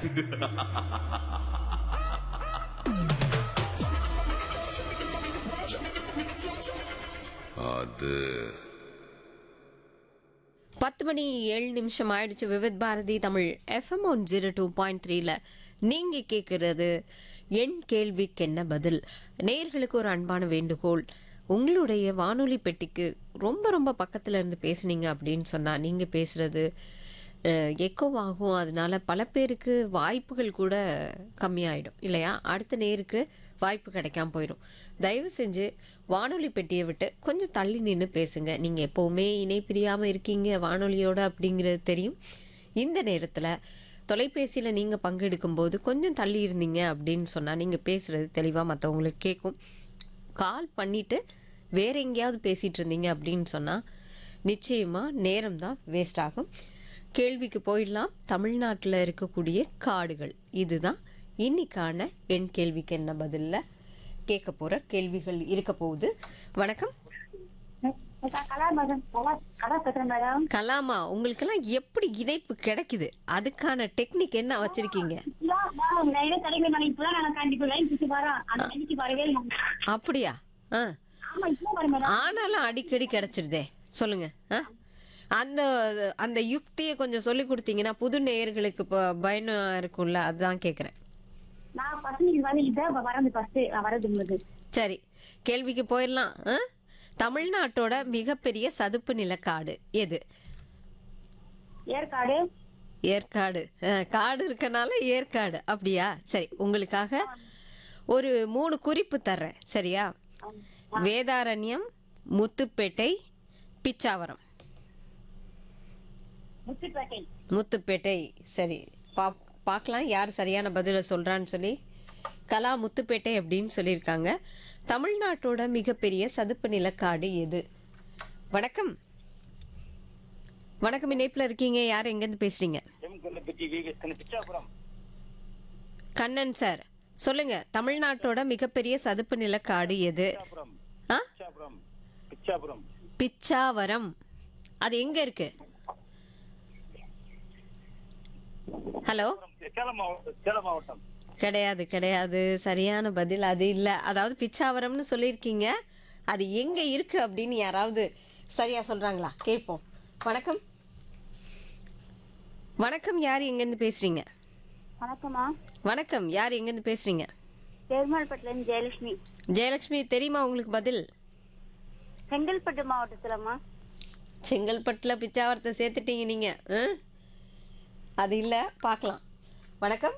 அது பத்து மணி ஏழு நிமிஷம் ஆயிடுச்சு Vividh Bharati Tamil FM one zero two point த்ரீல நீங்கள் கேட்குறது என் கேள்விக்கு என்ன பதில் நேர்களுக்கு ஒரு அன்பான வேண்டுகோள் உங்களுடைய வானொலி பெட்டிக்கு ரொம்ப ரொம்ப பக்கத்தில் இருந்து பேசுனீங்க அப்படின்னு சொன்னால் நீங்கள் பேசுகிறது எக்கோவாகும் அதனால பல பேருக்கு வாய்ப்புகள் கூட கம்மியாயிடும் இல்லையா அடுத்த நேருக்கு வாய்ப்பு கிடைக்காம போயிடும் தயவு செஞ்சு வானொலி பெட்டியை விட்டு கொஞ்சம் தள்ளி நின்று பேசுங்க நீங்கள் எப்போவுமே இணை பிரியாமல் இருக்கீங்க வானொலியோட அப்படிங்கிறது தெரியும் இந்த நேரத்தில் தொலைபேசியில் நீங்கள் பங்கெடுக்கும் போது கொஞ்சம் தள்ளி இருந்தீங்க அப்படின்னு சொன்னால் நீங்கள் பேசுகிறது தெளிவாக மற்றவங்களுக்கு கேட்கும் கால் பண்ணிவிட்டு வேற எங்கேயாவது பேசிகிட்டு இருந்தீங்க அப்படின்னு சொன்னால் நிச்சயமாக நேரம் தான் வேஸ்ட் ஆகும் கேள்விக்கு போயிடலாம் தமிழ்நாட்டில் இருக்கக்கூடிய காடுகள் இதுதான் இன்னைக்கான என் கேள்விக்கு என்ன பதில்ல கேட்க போகிற கேள்விகள் இருக்க போகுது வணக்கம் கலா மேடம் கலா கலா பேசுறேன் மேடம் கலாமா உங்களுக்கெல்லாம் எப்படி இணைப்பு கிடைக்குது அதுக்கான டெக்னிக் என்ன வச்சிருக்கீங்க மேடம் நான் என்ன கிடைக்கல மேடம் இப்பதான் நான் கண்டிப்பா லைன் பிடிச்சி வரேன் அந்த லைனுக்கு வரவே இல்லை அப்படியா ஆ ஆமா இப்போ வரேன் மேடம் ஆனாலும் அடிக்கடி கிடைச்சிருதே சொல்லுங்க ஆ அந்த அந்த யுக்தியை கொஞ்சம் சொல்லி கொடுத்தீங்கன்னா புது நேயர்களுக்கு இப்போ பயணம் இருக்கும்ல அதுதான் கேட்குறேன் நான் பசங்களுக்கு வந்து இதான் வரது ஃபர்ஸ்ட் வரது உங்களுக்கு சரி கேள்விக்கு போயிடலாம் ஆ? தமிழ்நாட்டோட மிகப்பெரிய சதுப்பு நிலக்காடு எது ஏற்காடு ஏற்காடு ஆ, காடு இருக்கனால ஏற்காடு அப்படியா சரி உங்களுக்காக ஒரு மூணு குறிப்பு தர்றேன் சரியா வேதாரண்யம் முத்துப்பேட்டை பிச்சாவரம் முத்துப்பேட்டை முத்துப்பேட்டை சரி பா பார்க்கலாம் யார் சரியான பதிலை சொல்கிறான்னு சொல்லி கலா முத்துப்பேட்டை அப்படின்னு சொல்லியிருக்காங்க தமிழ்நாட்டோட மிகப்பெரிய சதுப்பு நிலக்காடு எது வணக்கம் வணக்கம் இணைப்பில் இருக்கீங்க யார் எங்கேருந்து பேசுகிறீங்க எம் கொல்லப்பட்டி விவேகத்தன பிச்சாபுரம் கண்ணன் சார் சொல்லுங்க தமிழ்நாட்டோட மிகப்பெரிய சதுப்பு நிலக்காடு எது பிச்சாபுரம் ஆ பிச்சாபுரம் பிச்சாபுரம் பிச்சாவரம் அது எங்க இருக்கு ஹலோ சேலம் மாவட்டம் சேலம் மாவட்டம் கிடையாது கிடையாது சரியான பதில் அது இல்லை அதாவது பிச்சாவரம்னு சொல்லியிருக்கீங்க அது எங்கே இருக்கு அப்படின்னு யாராவது சரியா சொல்றாங்களா கேட்போம் வணக்கம் வணக்கம் யார் எங்கேருந்து பேசுறீங்க வணக்கம்மா வணக்கம் யார் எங்கேருந்து பேசுறீங்க பெருமாள்பட்டுல இருந்து ஜெயலட்சுமி ஜெயலட்சுமி தெரியுமா உங்களுக்கு பதில் செங்கல்பட்டு மாவட்டத்துலம்மா செங்கல்பட்டில் பிச்சாவரத்தை சேர்த்துட்டீங்க நீங்கள் ஆ? அது இல்லை பார்க்கலாம் வணக்கம்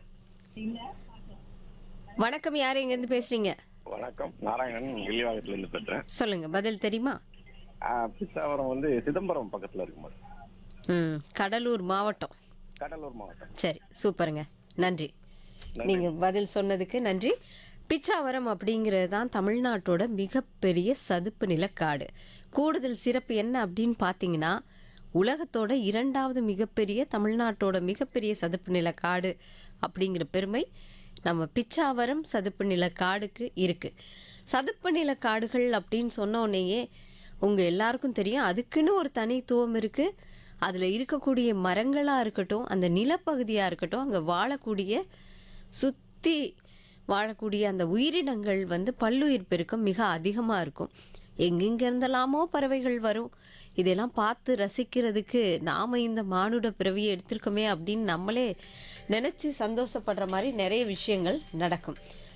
வணக்கம் யார் எங்கேருந்து பேசுறீங்க வணக்கம் நாராயணன் வெள்ளிவாகத்துல இருந்து பேசுறேன் சொல்லுங்க பதில் தெரியுமா ஆ, பிச்சாவரம் வந்து சிதம்பரம் பக்கத்துல இருக்கு மேடம் ம் கடலூர் மாவட்டம் கடலூர் மாவட்டம் சரி சூப்பருங்க நன்றி நீங்க பதில் சொன்னதுக்கு நன்றி பிச்சாவரம் அப்படிங்கிறது தான் தமிழ்நாட்டோட மிகப்பெரிய சதுப்பு நிலக்காடு கூடுதல் சிறப்பு என்ன அப்படின்னு பார்த்தீங்கன்னா உலகத்தோட இரண்டாவது மிகப்பெரிய தமிழ்நாட்டோட மிகப்பெரிய சதுப்பு நிலக்காடு அப்படிங்கிற பெருமை நம்ம பிச்சாவரம் சதுப்பு நிலக்காடுக்கு இருக்கு சதுப்பு நிலக்காடுகள் அப்படின்னு சொன்ன உடனேயே உங்கள் எல்லாருக்கும் தெரியும் அதுக்குன்னு ஒரு தனித்துவம் இருக்குது அதில் இருக்கக்கூடிய மரங்களாக இருக்கட்டும் அந்த நிலப்பகுதியாக இருக்கட்டும் அங்கே வாழக்கூடிய சுற்றி வாழக்கூடிய அந்த உயிரினங்கள் வந்து பல்லுயிர் பெருக்கம் மிக அதிகமாக இருக்கும் எங்கெங்க இருந்தெல்லாமோ பறவைகள் வரும் இதெல்லாம் பார்த்து ரசிக்கிறதுக்கு நாம் இந்த மானுட பிறவியை எடுத்திருக்கோமே அப்படின்னு நம்மளே நினச்சி சந்தோஷப்படுற மாதிரி நிறைய விஷயங்கள் நடக்கும்